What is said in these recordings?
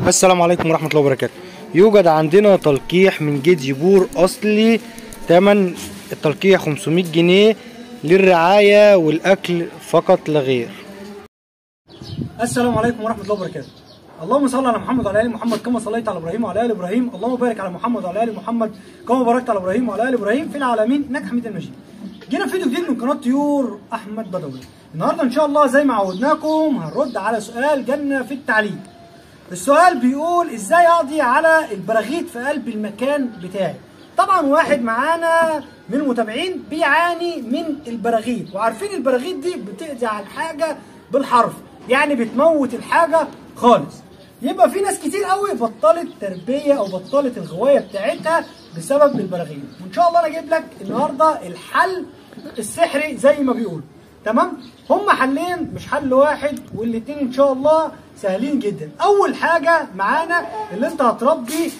السلام عليكم ورحمة الله وبركاته يوجد عندنا تلقيح من جدي بور أصلي تمن التلقيح 500 جنيه للرعاية والأكل فقط لا غير السلام عليكم ورحمة الله وبركاته اللهم صل على محمد وعلى ال محمد كما صليت على ابراهيم وعلى ال ابراهيم اللهم بارك على محمد وعلى ال محمد كما باركت على ابراهيم وعلى ال ابراهيم في العالمين انك حميد المجيد جينا في فيديو جديد من قناه طيور احمد بدوي النهارده ان شاء الله زي ما عودناكم هنرد على سؤال جالنا في التعليق السؤال بيقول ازاي اقضي على البراغيث في قلب المكان بتاعي طبعا واحد معانا من المتابعين بيعاني من البراغيث وعارفين البراغيث دي بتقضي على الحاجه بالحرف يعني بتموت الحاجه خالص يبقى في ناس كتير قوي بطلت تربيه او بطلت الغوايه بتاعتها بسبب البراغيث وان شاء الله انا اجيب لك النهارده الحل السحري زي ما بيقولوا تمام هم حلين مش حل واحد والاتنين ان شاء الله سهلين جدا اول حاجه معانا اللي انت هتربي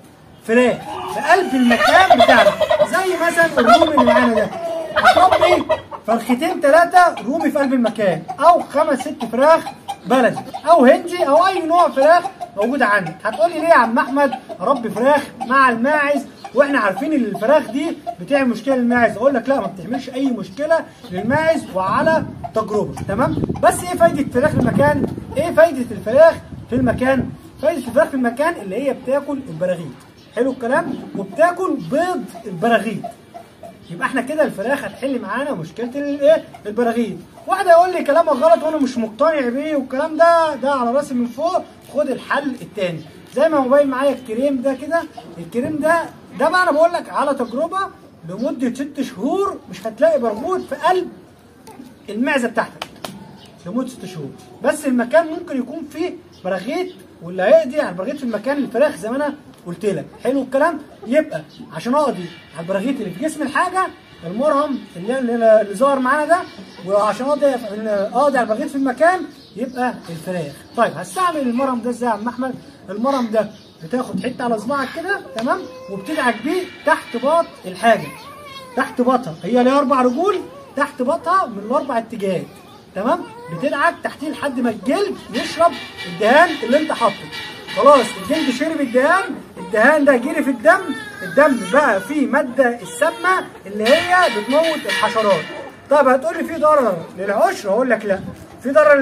فراخ في قلب المكان بتاعنا زي مثلا الرومي اللي معانا ده هتربي فرختين ثلاثه رومي في قلب المكان او خمس ست فراخ بلدي او هندي او اي نوع فراخ موجود عندك هتقول لي ليه يا عم احمد اربي فراخ مع الماعز واحنا عارفين ان الفراخ دي بتعمل مشكله للماعز اقول لك لا ما بتعملش اي مشكله للماعز وعلى تجربه تمام بس ايه فايده الفراخ في المكان ايه فايده الفراخ في المكان فايده الفراخ في المكان اللي هي بتاكل البراغيث حلو الكلام وبتاكل بيض البراغيث يبقى احنا كده الفراخ هتحل معانا مشكله الايه البراغيث واحد يقول لي كلامك غلط وانا مش مقتنع بيه والكلام ده ده على راسي من فوق خد الحل التاني زي ما موبايل معايا الكريم ده كده الكريم ده ده بقى انا بقول لك على تجربه لمده ست شهور مش هتلاقي برغوث في قلب المعزه بتاعتك لمده ست شهور بس المكان ممكن يكون فيه براغيث واللي هيقضي على البراغيث في المكان الفراخ زي ما انا قلت لك حلو الكلام يبقى عشان اقضي على البراغيث اللي في جسم الحاجه المرهم اللي اللي, اللي ظهر معانا ده وعشان اقضي اقضي على البراغيث في المكان يبقى الفراخ طيب هستعمل المرهم ده ازاي يا عم احمد المرهم ده بتاخد حته على صباعك كده تمام وبتدعك بيه تحت باط الحاجه تحت باطها هي ليها اربع رجول تحت باطها من الاربع اتجاهات تمام بتدعك تحتيه لحد ما الجلد يشرب الدهان اللي انت حاطه خلاص الجلد شرب الدهان الدهان ده جري في الدم الدم بقى فيه ماده السامه اللي هي بتموت الحشرات طب هتقول لي في ضرر للعشر هقول لك لا في ضرر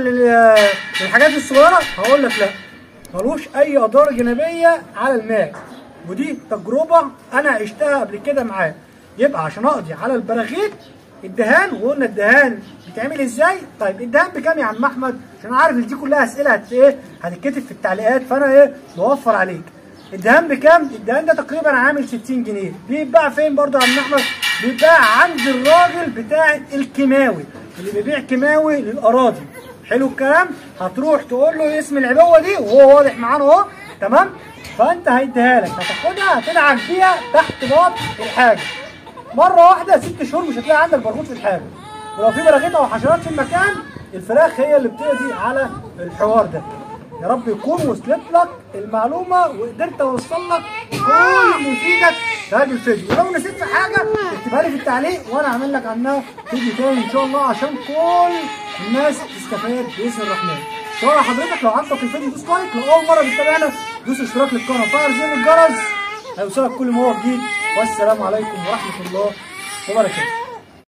للحاجات الصغيره هقول لك لا ملوش اي اضرار جانبيه على الماء ودي تجربه انا عشتها قبل كده معاه يبقى عشان اقضي على البراغيث الدهان وقلنا الدهان بيتعمل ازاي طيب الدهان بكام يا عم احمد عشان عارف ان دي كلها اسئله هت ايه هتتكتب في التعليقات فانا ايه بوفر عليك الدهان بكام الدهان ده تقريبا عامل 60 جنيه بيتباع فين برضه يا عم احمد بيتباع عند الراجل بتاع الكيماوي اللي بيبيع كيماوي للاراضي حلو الكلام هتروح تقول له اسم العبوه دي وهو واضح معانا اهو تمام فانت هيديها لك هتاخدها هتدعك بيها تحت باط الحاجه مره واحده ست شهور مش هتلاقي عندك برغوث في الحاجه ولو في براغيث او حشرات في المكان الفراخ هي اللي بتقضي على الحوار ده يا رب يكون وصلت لك المعلومه وقدرت اوصل لك كل اللي يفيدك في هذا الفيديو ولو نسيت في حاجه اكتبها لي في التعليق وانا هعمل لك عنها فيديو تاني ان شاء الله عشان كل الناس تستفاد باذن الرحمن طبعا حضرتك لو عجبك الفيديو دوس لايك لو اول مره بتتابعنا دوس اشتراك للقناه وفعل زر الجرس هيوصلك كل ما هو جديد والسلام عليكم ورحمه الله وبركاته